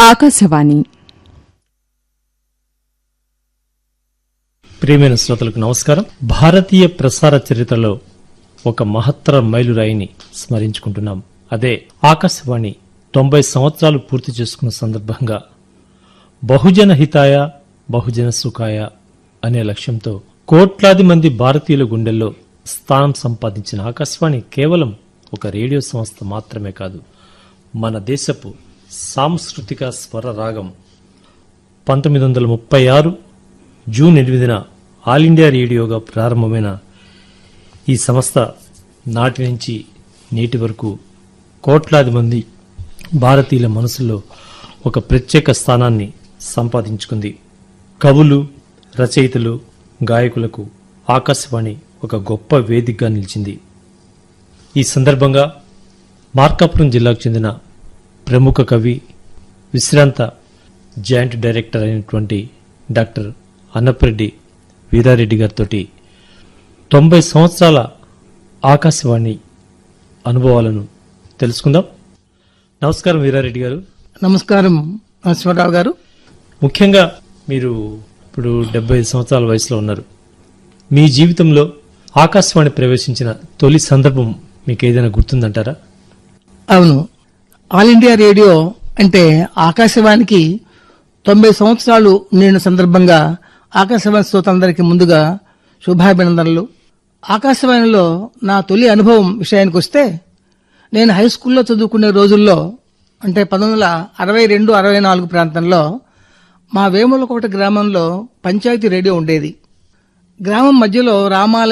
ఆకాశవాణి ప్రియమైన శ్రోతలకు నమస్కారం భారతీయ ప్రసార చరిత్రలో ఒక మహత్తర మైలురాయిని స్మరించుకుంటున్నాం అదే ఆకాశవాణి తొంభై సంవత్సరాలు పూర్తి చేసుకున్న సందర్భంగా బహుజన హితాయ బహుజన సుఖాయ అనే లక్ష్యంతో కోట్లాది మంది భారతీయుల గుండెల్లో స్థానం సంపాదించిన ఆకాశవాణి కేవలం ఒక రేడియో సంస్థ మాత్రమే కాదు మన దేశపు సాంస్కృతిక స్వర రాగం పంతొమ్మిది వందల ముప్పై ఆరు జూన్ ఎనిమిదిన ఆల్ ఇండియా రేడియోగా ప్రారంభమైన ఈ సంస్థ నాటి నుంచి నేటి వరకు కోట్లాది మంది భారతీయుల మనసులో ఒక ప్రత్యేక స్థానాన్ని సంపాదించుకుంది కవులు రచయితలు గాయకులకు ఆకాశవాణి ఒక గొప్ప వేదికగా నిలిచింది ఈ సందర్భంగా మార్కాపురం జిల్లాకు చెందిన ప్రముఖ కవి విశ్రాంత జాయింట్ డైరెక్టర్ అయినటువంటి డాక్టర్ అన్నప్రెడ్డి వీరారెడ్డి గారితో తొంభై సంవత్సరాల ఆకాశవాణి అనుభవాలను తెలుసుకుందాం నమస్కారం వీరారెడ్డి గారు నమస్కారం నరసింహరావు గారు ముఖ్యంగా మీరు ఇప్పుడు డెబ్బై ఐదు సంవత్సరాల వయసులో ఉన్నారు మీ జీవితంలో ఆకాశవాణి ప్రవేశించిన తొలి సందర్భం మీకు ఏదైనా గుర్తుందంటారా అవును ఆల్ ఇండియా రేడియో అంటే ఆకాశవాణికి తొంభై సంవత్సరాలు నిండిన సందర్భంగా ఆకాశవాణి శ్రోతలందరికీ ముందుగా శుభాభినందనలు ఆకాశవాణిలో నా తొలి అనుభవం విషయానికి వస్తే నేను హై స్కూల్లో చదువుకునే రోజుల్లో అంటే పంతొమ్మిది వందల అరవై రెండు అరవై నాలుగు ప్రాంతంలో మా వేములకోట గ్రామంలో పంచాయతీ రేడియో ఉండేది గ్రామం మధ్యలో రామాలయం